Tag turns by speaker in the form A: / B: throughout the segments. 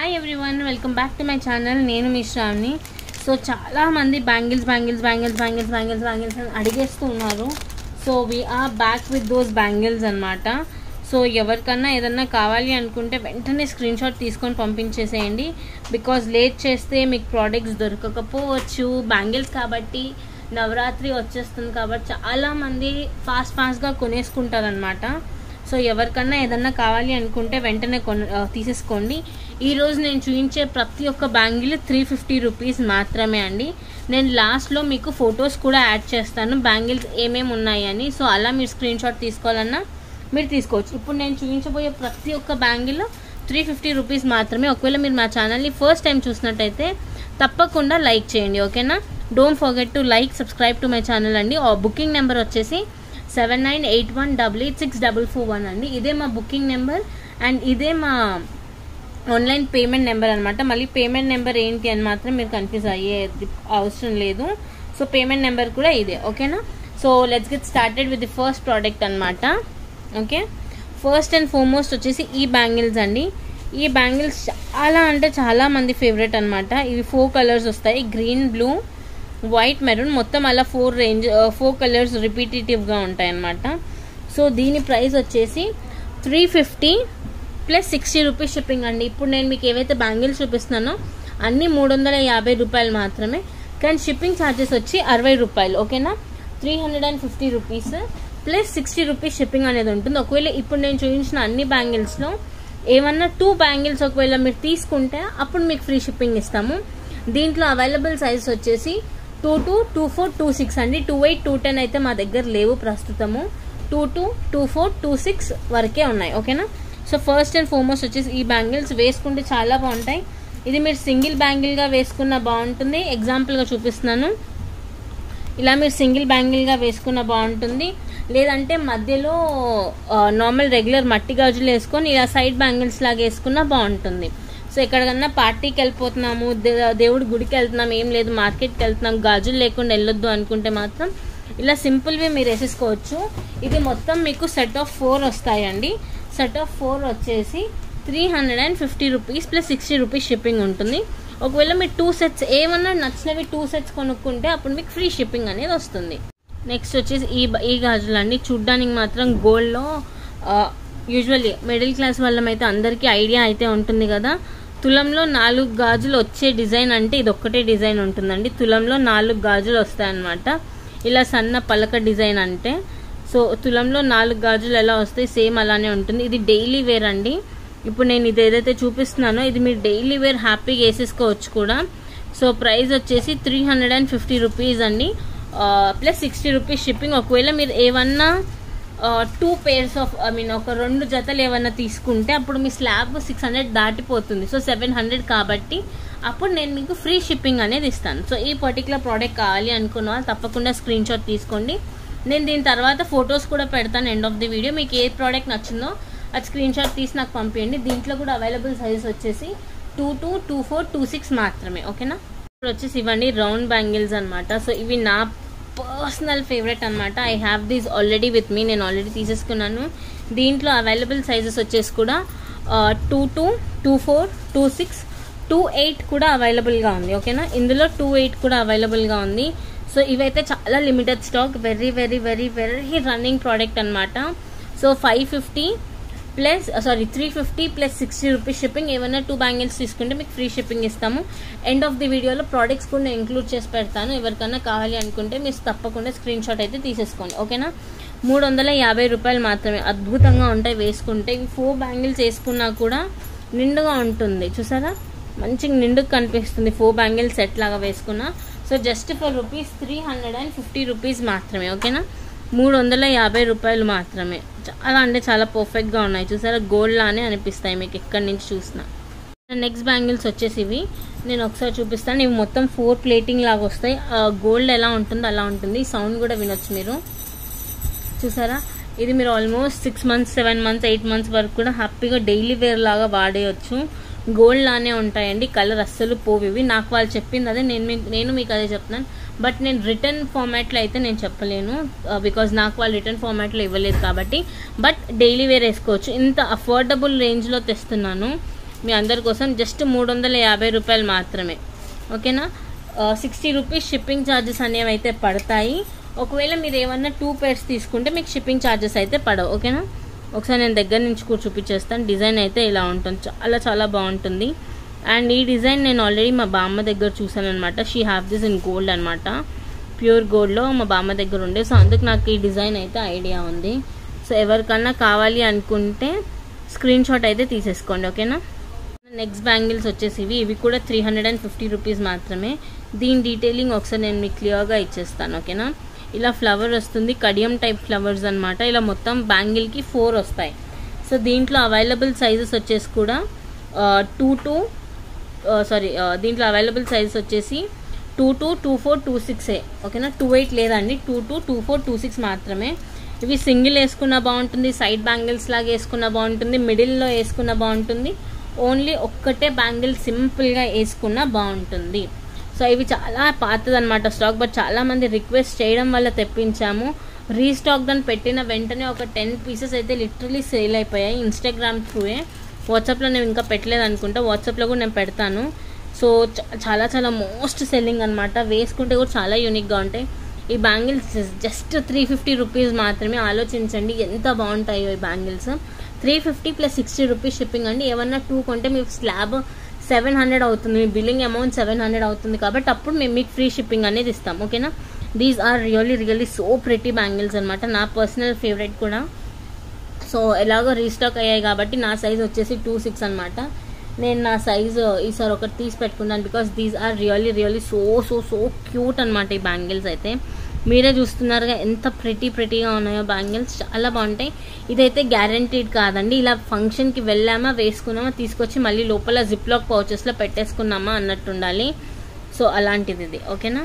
A: hi everyone welcome back to my channel నేను మీ Sravani so చాలా మంది bangles bangles bangles bangles bangles bangles అని అడిగేస్తూ ఉన్నారు so we are back with those bangles అనమాట సో ఎవరికన్నా ఏదన్నా కావాలి అనుకుంటే వెంటనే స్క్రీన్ షాట్ తీసుకొని పంపించేసేయండి బికాజ్ లేట్ చేస్తే మీకు ప్రోడక్ట్స్ దొరకకపోవచ్చు బ్యాంగిల్స్ కాబట్టి నవరాత్రి వచ్చేస్తుంది కాబట్టి చాలామంది ఫాస్ట్ ఫాస్ట్గా కొనేసుకుంటారనమాట సో ఎవరికన్నా ఏదన్నా కావాలి అనుకుంటే వెంటనే కొన ఆ, తీసేసుకోండి ఈరోజు నేను చూపించే ప్రతి ఒక్క బ్యాంగిల్ త్రీ ఫిఫ్టీ రూపీస్ మాత్రమే అండి నేను లాస్ట్లో మీకు ఫొటోస్ కూడా యాడ్ చేస్తాను బ్యాంగిల్స్ ఏమేమి ఉన్నాయని సో అలా మీరు స్క్రీన్ షాట్ తీసుకోవాలన్నా మీరు తీసుకోవచ్చు ఇప్పుడు నేను చూపించబోయే ప్రతి ఒక్క బ్యాంగిల్ త్రీ ఫిఫ్టీ రూపీస్ మాత్రమే ఒకవేళ మీరు మా ఛానల్ని ఫస్ట్ టైం చూసినట్టయితే తప్పకుండా లైక్ చేయండి ఓకేనా don't forget to like subscribe to my channel అండి ఆ బుకింగ్ నెంబర్ వచ్చేసి seven nine eight one double eight six double four one అండి ఇదే మా బుకింగ్ నెంబర్ అండ్ ఇదే మా ఆన్లైన్ పేమెంట్ నెంబర్ అనమాట మళ్ళీ పేమెంట్ నెంబర్ ఏంటి అని మాత్రం మీరు కన్ఫ్యూజ్ అయ్యే అవసరం లేదు సో పేమెంట్ నెంబర్ కూడా ఇదే ఓకేనా so let's get started with the first product అనమాట ఓకే ఫస్ట్ అండ్ ఫార్మోస్ట్ వచ్చేసి ఈ బ్యాంగిల్స్ అండి ఈ బ్యాంగిల్స్ చాలా అంటే చాలా మంది ఫేవరెట్ అనమాట ఇవి ఫోర్ కలర్స్ వస్తాయి గ్రీన్ బ్లూ వైట్ మెరూన్ మొత్తం అలా ఫోర్ రేంజ్ ఫోర్ కలర్స్ రిపీటేటివ్గా ఉంటాయి అన్నమాట సో దీని ప్రైస్ వచ్చేసి three fifty plus sixty rupees shipping అండి ఇప్పుడు నేను మీకు ఏవైతే బ్యాంగిల్స్ చూపిస్తున్నానో అన్నీ మూడు వందల యాభై రూపాయలు మాత్రమే కానీ షిప్పింగ్ ఛార్జెస్ వచ్చి అరవై రూపాయలు ఓకేనా three hundred and fifty rupees plus sixty rupees shipping అనేది ఉంటుంది ఒకవేళ ఇప్పుడు నేను చూపించిన అన్ని బ్యాంగిల్స్లో ఏమన్నా టూ బ్యాంగిల్స్ ఒకవేళ మీరు తీసుకుంటే అప్పుడు మీకు ఫ్రీ షిప్పింగ్ ఇస్తాము దీంట్లో అవైలబుల్ సైజ్ వచ్చేసి two two two four two six అండి టూ ఎయిట్ టూ టెన్ అయితే మా దగ్గర లేవు ప్రస్తుతము two two two four two six వరకే ఉన్నాయి ఓకేనా సో ఫస్ట్ అండ్ ఫార్మోస్ట్ వచ్చేసి ఈ బ్యాంగిల్స్ వేసుకుంటే చాలా బాగుంటాయి ఇది మీరు సింగిల్ బ్యాంగిల్గా వేసుకున్న బాగుంటుంది ఎగ్జాంపుల్గా చూపిస్తున్నాను ఇలా మీరు సింగిల్ బ్యాంగిల్గా వేసుకున్న బాగుంటుంది లేదంటే మధ్యలో నార్మల్ రెగ్యులర్ మట్టి గాజులు వేసుకొని ఇలా సైడ్ బ్యాంగిల్స్ లాగా వేసుకున్నా బాగుంటుంది సో ఎక్కడికన్నా పార్టీకి వెళ్ళిపోతున్నాము దే- దేవుడి గుడికి వెళ్తున్నాం ఏం లేదు మార్కెట్కి వెళ్తున్నాం గాజులు లేకుండా వెళ్ళొద్దు అనుకుంటే మాత్రం ఇలా సింపుల్వి మీరు వేసేసుకోవచ్చు ఇది మొత్తం మీకు సెట్ ఆఫ్ ఫోర్ వస్తాయండి సెట్ ఆఫ్ ఫోర్ వచ్చేసి three hundred and fifty rupees plus sixty rupees shipping ఉంటుంది ఒకవేళ మీరు టూ సెట్స్ ఏమన్నా నచ్చినవి టూ సెట్స్ కొనుక్కుంటే అప్పుడు మీకు ఫ్రీ షిప్పింగ్ అనేది వస్తుంది నెక్స్ట్ వచ్చేసి ఈ బ- ఈ గాజులు అండి చూడ్డానికి మాత్రం గోల్డ్లో యూజువల్లీ మిడిల్ క్లాస్ వాళ్ళమైతే అందరికీ ఐడియా అయితే ఉంటుంది కదా తులంలో నాలుగు గాజులు వచ్చే డిజైన్ అంటే ఇది ఒక్కటే డిజైన్ ఉంటుందండి తులంలో నాలుగు గాజులు వస్తాయన్నమాట ఇలా సన్న పలక డిజైన్ అంటే సో తులంలో నాలుగు గాజులు ఎలా వస్తాయి సేమ్ అలానే ఉంటుంది ఇది డైలీ వేర్ అండి ఇప్పుడు నేను ఇది ఏదైతే చూపిస్తున్నానో ఇది మీరు డైలీ వేర్ హ్యాపీగా వేసేసుకోవచ్చు కూడా సో ప్రైస్ వచ్చేసి three hundred and fifty rupees అండి ప్లస్ సిక్స్టీ రూపీస్ షిప్పింగ్ ఒకవేళ మీరు ఏమన్నా two pairs of I mean ఒక రెండు జతలు ఏమన్నా తీసుకుంటే అప్పుడు మీ స్లాబ్ సిక్స్ హండ్రెడ్ దాటిపోతుంది సో సెవెన్ హండ్రెడ్ కాబట్టి అప్పుడు నేను మీకు ఫ్రీ షిప్పింగ్ అనేది ఇస్తాను సో ఈ పర్టికులర్ ప్రోడక్ట్ కావాలి అనుకున్న వాళ్ళు తప్పకుండా స్క్రీన్ షాట్ తీసుకోండి నేను దీని తర్వాత ఫొటోస్ కూడా పెడతాను ఎండ్ ఆఫ్ ది వీడియో మీకు ఏ ప్రోడక్ట్ నచ్చిందో అది స్క్రీన్ షాట్ తీసి నాకు పంపించండి దీంట్లో కూడా అవైలబుల్ సైజెస్ వచ్చేసి two two two four two six మాత్రమే ఓకేనా ఇప్పుడు వచ్చేసి ఇవన్నీ రౌండ్ బ్యాంగిల్స్ అన్నమాట సో ఇవి నా పర్సనల్ ఫేవరెట్ అనమాట I have these already with me నేను ఆల్రెడీ తీసేసుకున్నాను దీంట్లో అవైలబుల్ సైజెస్ వచ్చేసి కూడా two two two four two six two eight కూడా అవైలబుల్గా ఉంది ఓకేనా ఇందులో టూ ఎయిట్ కూడా అవైలబుల్గా ఉంది సో ఇవైతే చాలా limited stock very very very very running product అనమాట so five fifty plus sorry three fifty plus sixty rupees shipping ఏమైనా టూ బ్యాంగిల్స్ తీసుకుంటే మీకు ఫ్రీ షిప్పింగ్ ఇస్తాము ఎండ్ ఆఫ్ ది వీడియోలో ప్రోడక్ట్స్ కూడా ఇంక్లూడ్ చేసి పెడతాను ఎవరికైనా కావాలి అనుకుంటే మీరు తప్పకుండా స్క్రీన్ షాట్ అయితే తీసేసుకోండి ఓకేనా మూడు వందల యాభై రూపాయలు మాత్రమే అద్భుతంగా ఉంటాయి వేసుకుంటే ఇవి ఫోర్ బ్యాంగిల్స్ వేసుకున్నా కూడా నిండుగా ఉంటుంది చూసారా మంచిగా నిండుగా కనిపిస్తుంది ఫోర్ బ్యాంగిల్స్ సెట్ లాగా వేసుకున్నా so just for rupees three hundred and fifty rupees మాత్రమే ఓకేనా మూడు వందల యాభై రూపాయలు మాత్రమే చాలా అంటే చాలా పర్ఫెక్ట్గా ఉన్నాయి చూసారా గోల్డ్ లానే అనిపిస్తాయి మీకు ఎక్కడి నుంచి చూసినా నెక్స్ట్ బ్యాంగిల్స్ వచ్చేసి ఇవి నేను ఒకసారి చూపిస్తాను ఇవి మొత్తం ఫోర్ ప్లేటింగ్ లాగా వస్తాయి గోల్డ్ ఎలా ఉంటుందో అలా ఉంటుంది సౌండ్ కూడా వినొచ్చు మీరు చూసారా ఇది మీరు almost six months seven months eight months వరకు కూడా హ్యాపీగా డైలీ వేర్ లాగా వాడేయచ్చు గోల్డ్ లానే ఉంటాయండి కలర్ అస్సలు పోవు ఇవి నాకు వాళ్ళు చెప్పింది అదే నేను మీకు నేను మీకు అదే చెప్తున్నాను బట్ నేను రిటర్న్ ఫార్మాట్లో అయితే నేను చెప్పలేను బికాజ్ నాకు వాళ్ళు రిటర్న్ ఫార్మాట్లో ఇవ్వలేదు కాబట్టి బట్ డైలీ వేర్ వేసుకోవచ్చు ఇంత అఫోర్డబుల్ రేంజ్లో తెస్తున్నాను మీ అందరి కోసం జస్ట్ మూడు వందల యాభై రూపాయలు మాత్రమే ఓకేనా సిక్స్టీ రూపీస్ షిప్పింగ్ ఛార్జెస్ అనేవి అయితే పడతాయి ఒకవేళ మీరు ఏమన్నా టూ పేర్స్ తీసుకుంటే మీకు షిప్పింగ్ ఛార్జెస్ అయితే పడవు ఓకేనా ఒకసారి నేను దగ్గర నుంచి కూడా చూపించేస్తాను డిజైన్ అయితే ఇలా ఉంటుంది చాలా చాలా బాగుంటుంది అండ్ ఈ డిజైన్ నేను ఆల్రెడీ మా బామ్మ దగ్గర చూసాను అనమాట she have this in gold అనమాట ప్యూర్ గోల్డ్లో మా బామ్మ దగ్గర ఉండే సో అందుకు నాకు ఈ డిజైన్ అయితే ఐడియా ఉంది సో ఎవరికన్నా కావాలి అనుకుంటే స్క్రీన్ షాట్ అయితే తీసేసుకోండి ఓకేనా నెక్స్ట్ బ్యాంగిల్స్ వచ్చేసి ఇవి ఇవి కూడా three hundred and fifty rupees మాత్రమే దీని డీటెయిలింగ్ ఒకసారి నేను మీకు క్లియర్గా ఇచ్చేస్తాను ఓకేనా ఇలా ఫ్లవర్ వస్తుంది కడియం టైప్ ఫ్లవర్స్ అనమాట ఇలా మొత్తం బ్యాంగిల్కి ఫోర్ వస్తాయి సో దీంట్లో అవైలబుల్ సైజెస్ వచ్చేసి కూడా టూ టూ సారీ దీంట్లో అవైలబుల్ సైజెస్ వచ్చేసి two two two four two సిక్సే ఓకేనా టూ ఎయిట్ లేదండి two two two four two six మాత్రమే ఇవి సింగిల్ వేసుకున్న బాగుంటుంది సైడ్ బ్యాంగిల్స్ లాగా వేసుకున్న బాగుంటుంది మిడిల్లో వేసుకున్న బాగుంటుంది ఓన్లీ ఒక్కటే బ్యాంగిల్ సింపుల్గా వేసుకున్న బాగుంటుంది సో ఇవి చాలా పాతదనమాట స్టాక్ బట్ చాలామంది రిక్వెస్ట్ చేయడం వల్ల తెప్పించాము రీస్టాక్ దాన్ని పెట్టిన వెంటనే ఒక టెన్ పీసెస్ అయితే లిటరలీ సేల్ అయిపోయాయి ఇన్స్టాగ్రామ్ త్రూయే వాట్సాప్లో నేను ఇంకా పెట్టలేదు అనుకుంటా వాట్సాప్లో కూడా నేను పెడతాను సో చాలా చాలా మోస్ట్ సెల్లింగ్ అనమాట వేసుకుంటే కూడా చాలా యూనిక్గా ఉంటాయి ఈ bangles just three fifty rupees మాత్రమే ఆలోచించండి ఎంత బాగుంటాయో ఈ bangles three fifty plus sixty rupees shipping అండి ఏమన్నా టూ కొంటే మీకు స్లాబ్ సెవెన్ హండ్రెడ్ అవుతుంది మీ బిల్లింగ్ అమౌంట్ సెవెన్ హండ్రెడ్ అవుతుంది కాబట్టి అప్పుడు మేము మీకు ఫ్రీ షిప్పింగ్ అనేది ఇస్తాం ఓకేనా these are really really so pretty bangles అనమాట నా పర్సనల్ ఫేవరెట్ కూడా సో ఎలాగో రీస్టాక్ అయ్యాయి కాబట్టి నా సైజ్ వచ్చేసి టూ సిక్స్ అనమాట నేను నా సైజు ఈసారి ఒకటి తీసి పెట్టుకున్నాను because these are really really so so so cute అనమాట ఈ బ్యాంగిల్స్ అయితే మీరే చూస్తున్నారుగా ఎంత ప్రెటీ ప్రెటీగా ఉన్నాయో బ్యాంగిల్స్ చాలా బాగుంటాయి ఇదైతే గ్యారంటీడ్ కాదండి ఇలా ఫంక్షన్కి వెళ్ళామా వేసుకున్నామా తీసుకొచ్చి మళ్ళీ లోపల జిప్ లాక్ పౌచెస్లో పెట్టేసుకున్నామా అన్నట్టు ఉండాలి సో అలాంటిది ఇది ఓకేనా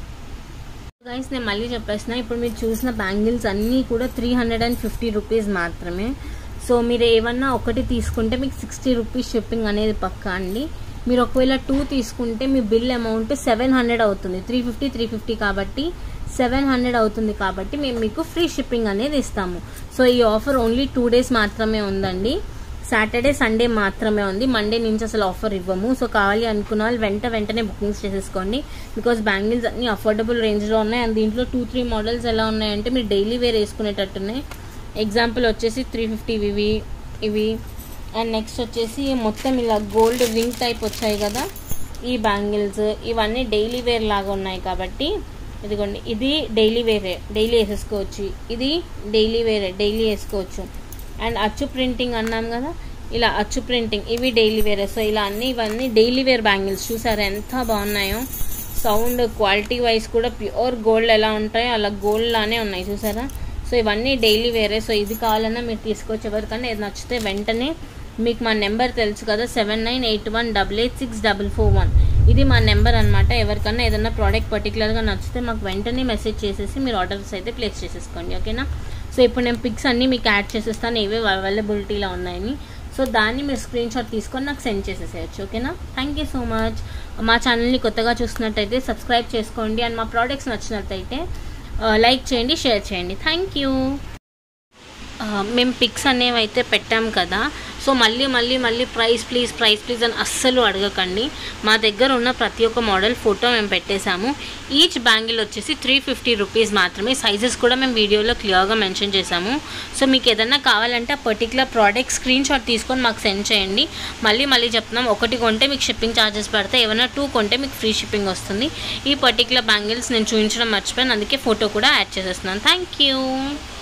A: గైస్ నేను మళ్ళీ చెప్పేసిన ఇప్పుడు మీరు చూసిన బ్యాంగిల్స్ అన్నీ కూడా three hundred and fifty rupees మాత్రమే సో మీరు ఏమన్నా ఒకటి తీసుకుంటే మీకు సిక్స్టీ రూపీస్ షిప్పింగ్ అనేది పక్కా అండి మీరు ఒకవేళ టూ తీసుకుంటే మీ బిల్ అమౌంట్ సెవెన్ హండ్రెడ్ అవుతుంది త్రీ ఫిఫ్టీ త్రీ ఫిఫ్టీ కాబట్టి సెవెన్ హండ్రెడ్ అవుతుంది కాబట్టి మేము మీకు ఫ్రీ షిప్పింగ్ అనేది ఇస్తాము సో ఈ ఆఫర్ ఓన్లీ టూ డేస్ మాత్రమే ఉందండి సాటర్డే సండే మాత్రమే ఉంది మండే నుంచి అసలు ఆఫర్ ఇవ్వము సో కావాలి అనుకున్న వాళ్ళు వెంట వెంటనే బుకింగ్స్ చేసేసుకోండి బికాస్ బ్యాంగిల్స్ అన్ని అఫోర్డబుల్ రేంజ్లో ఉన్నాయి అండ్ దీంట్లో టూ త్రీ మోడల్స్ ఎలా ఉన్నాయంటే మీరు డైలీ వేర్ వేసుకునేటట్టున్నాయి ఎగ్జాంపుల్ వచ్చేసి త్రీ ఫిఫ్టీ ఇవి ఇవి అండ్ నెక్స్ట్ వచ్చేసి మొత్తం ఇలా గోల్డ్ రింగ్ టైప్ వచ్చాయి కదా ఈ బ్యాంగిల్స్ ఇవన్నీ డైలీ వేర్ లాగా ఉన్నాయి కాబట్టి ఇదిగోండి ఇది డైలీ వేరే డైలీ వేసేసుకోవచ్చు ఇది డైలీ వేరే డైలీ వేసుకోవచ్చు అండ్ అచ్చు ప్రింటింగ్ అన్నాం కదా ఇలా అచ్చు ప్రింటింగ్ ఇవి డైలీ వేరే సో ఇలా అన్ని ఇవన్నీ డైలీ వేర్ బ్యాంగిల్స్ చూసారు ఎంత బాగున్నాయో సౌండ్ క్వాలిటీ వైజ్ కూడా ప్యూర్ గోల్డ్ ఎలా ఉంటాయో అలా గోల్డ్ లానే ఉన్నాయి చూసారా సో ఇవన్నీ డైలీ వేరే సో ఇది కావాలన్నా మీరు తీసుకోవచ్చు ఎవరికన్నా ఏది నచ్చితే వెంటనే మీకు మా నెంబర్ తెలుసు కదా seven nine eight one double eight six double four one ఇది మా నెంబర్ అనమాట ఎవరికన్నా ఏదైనా ప్రోడక్ట్ పర్టికులర్గా నచ్చితే మాకు వెంటనే మెసేజ్ చేసేసి మీరు ఆర్డర్స్ అయితే ప్లేస్ చేసేసుకోండి ఓకేనా సో ఇప్పుడు నేను పిక్స్ అన్నీ మీకు యాడ్ చేసేస్తాను ఏవే అవైలబిలిటీలో ఉన్నాయని సో దాన్ని మీరు స్క్రీన్ షాట్ తీసుకొని నాకు సెండ్ చేసేసేయచ్చు ఓకేనా థ్యాంక్ యూ సో మచ్ మా ఛానల్ని కొత్తగా చూసినట్టయితే సబ్స్క్రైబ్ చేసుకోండి అండ్ మా ప్రోడక్ట్స్ నచ్చినట్టయితే లైక్ చేయండి షేర్ చేయండి థ్యాంక్ యూ మేము పిక్స్ అనేవి అయితే పెట్టాం కదా సో మళ్ళీ మళ్ళీ మళ్ళీ ప్రైస్ ప్లీజ్ ప్రైస్ ప్లీజ్ అని అస్సలు అడగకండి మా దగ్గర ఉన్న ప్రతి ఒక్క మోడల్ ఫోటో మేము పెట్టేశాము ఈచ్ బ్యాంగిల్ వచ్చేసి త్రీ ఫిఫ్టీ రూపీస్ మాత్రమే సైజెస్ కూడా మేము వీడియోలో క్లియర్గా మెన్షన్ చేశాము సో మీకు ఏదన్నా కావాలంటే ఆ పర్టికులర్ ప్రోడక్ట్ స్క్రీన్ షాట్ తీసుకొని మాకు సెండ్ చేయండి మళ్ళీ మళ్ళీ చెప్తున్నాం ఒకటి కొంటే మీకు షిప్పింగ్ ఛార్జెస్ పడతాయి ఏమైనా టూ కొంటే మీకు ఫ్రీ షిప్పింగ్ వస్తుంది ఈ పర్టికులర్ బ్యాంగిల్స్ నేను చూపించడం మర్చిపోయాను అందుకే ఫోటో కూడా యాడ్ చేసేస్తున్నాను థ్యాంక్ యూ